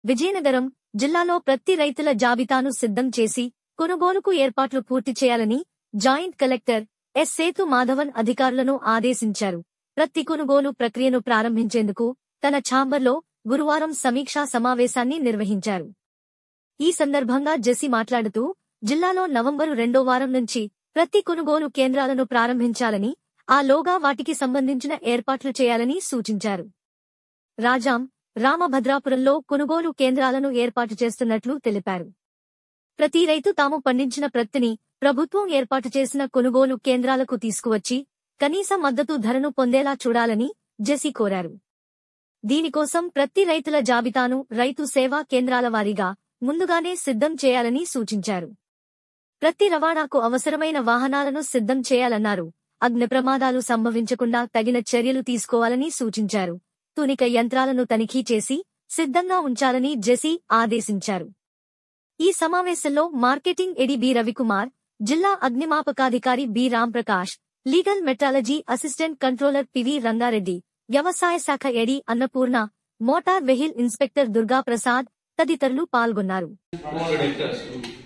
విజయనగరం జిల్లాలో ప్రతి రైతుల జాబితాను సిద్ధం చేసి కొనుగోలుకు ఏర్పాట్లు పూర్తి చేయాలని joint collector S Sethu Madhavan అధికారులను ఆదేశించారు ప్రతి కొనుగోలు ప్రక్రియను ప్రారంభించేందుకు తన ఛాంబర్లో గురువారం సమీక్షా సమావేశాన్ని నిర్వహించారు ఈ సందర్భంగా జెసి మాట్లాడుతూ జిల్లాలో నవంబరు రెండో వారం నుంచి ప్రతి కొనుగోలు కేంద్రాలను ప్రారంభించాలని ఆ లోగా వాటికి సంబంధించిన ఏర్పాట్లు చేయాలని సూచించారు రాజాం రామభద్రాపురంలో కొనుగోలు కేంద్రాలను ఏర్పాటు చేస్తున్నట్లు తెలిపారు ప్రతి రైతు తాము పండించిన ప్రత్తిని ప్రభుత్వం ఏర్పాటు చేసిన కొనుగోలు కేంద్రాలకు తీసుకువచ్చి కనీస మద్దతు ధరను పొందేలా చూడాలని జెసి కోరారు దీనికోసం ప్రతి రైతుల జాబితాను రైతు సేవా కేంద్రాల వారీగా ముందుగానే సిద్ధం చేయాలని సూచించారు ప్రతి రవాణాకు అవసరమైన వాహనాలను సిద్ధం చేయాలన్నారు అగ్ని ప్రమాదాలు సంభవించకుండా తగిన చర్యలు తీసుకోవాలని సూచించారు తునిక యంత్రాలను తనిఖీ చేసి సిద్ధంగా ఉంచాలని జెసి ఆదేశించారు ఈ సమావేశంలో మార్కెటింగ్ ఎడి బి రవికుమార్ జిల్లా అగ్నిమాపకాధికారి B Ramprakash legal metrology assistant controller PV Rangareddy వ్యవసాయ శాఖ AD Annapurna motor vehicle inspector Durga Prasad తదితరులు పాల్గొన్నారు ఫోర్ హెక్టర్స్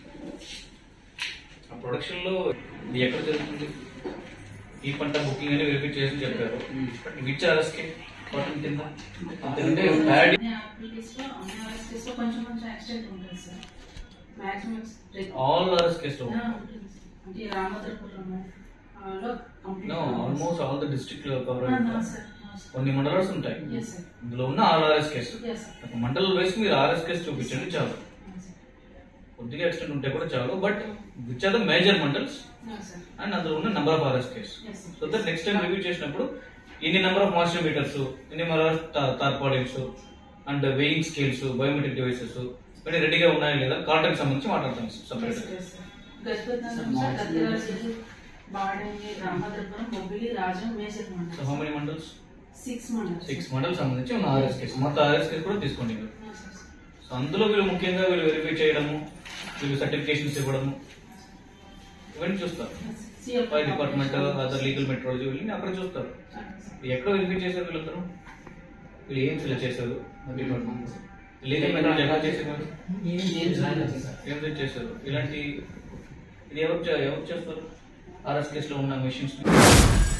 ఆ ప్రొడక్షన్ లో ఇది ఎక్కడ జరుగుతుంది ఈ పంట బుకింగ్ అని వెరిఫై చేసి చెప్పారు బట్ విచ్ ఆర్ఎస్ కి కాటన్ కింద అంతకంటే ప్యాడీ అన్ని యాక్టివిటీస్ లో అన్ని యాక్టివిటీస్ లో కొంచెం కొంచెం ఎక్స్టెంట్ ఉంటుంది sir maximum all RS case అంటే రామోదరపురం లో no almost all the district cover sir కొన్ని మండలాలు ఉంటాయి ఎస్ సార్ ఇందులో ఉన్న all RS case yes sir ఒక మండలం వేసి మీరు ఆర్ఎస్ కేసు చూపించండి చాలు కొద్దిగా ఎక్స్టెంట్ ఉంటే కూడా చాలు but which are the major mandals sir and అందులో ఉన్న number of RS case yes so that next time review చేసినప్పుడు ఇన్ని నెంబర్ ఆఫ్ మాస్టర్ మీటర్స్ ఇన్ని number of tarpaulins and weighing scales biometric devices ఇవన్నీ రెడీగా ఉన్నాయా లేదా కాంటాక్ట్ సంబంధించి మాట్లాడతాం separate Gajapati Badangi Ramodarapuram Bobbili Rajam major so how many mandals six mandals six mandal సంబంధించి ఉన్న ఆర్ఎస్ కేసు మొత్తం ఆర్ఎస్ కేసు కూడా తీసుకోండి మీరు సో అందులో వీళ్ళు ముఖ్యంగా వీళ్ళు వెరిఫై చేయడము వీళ్ళు సర్టిఫికేషన్స్ ఇవ్వడము ఇవన్నీ చూస్తారు fire department other legal metrology వీళ్ళని అక్కడ చూస్తారు ఎక్కడ వెరిఫై చేశారు వీళ్ళందరూ వీళ్ళు ఏం ఫిల్ చేశారు డిపార్ట్మెంట్ లీగల్ మెట్రాలజీ ఎక్కడ చేశారు ఏం ఫిల్ చేశారు ఇలాంటి ఇది ఎవరు చే- ఎవరు చేస్తారు ఆర్ఎస్ కేసులో ఉన్న మెషిన్స్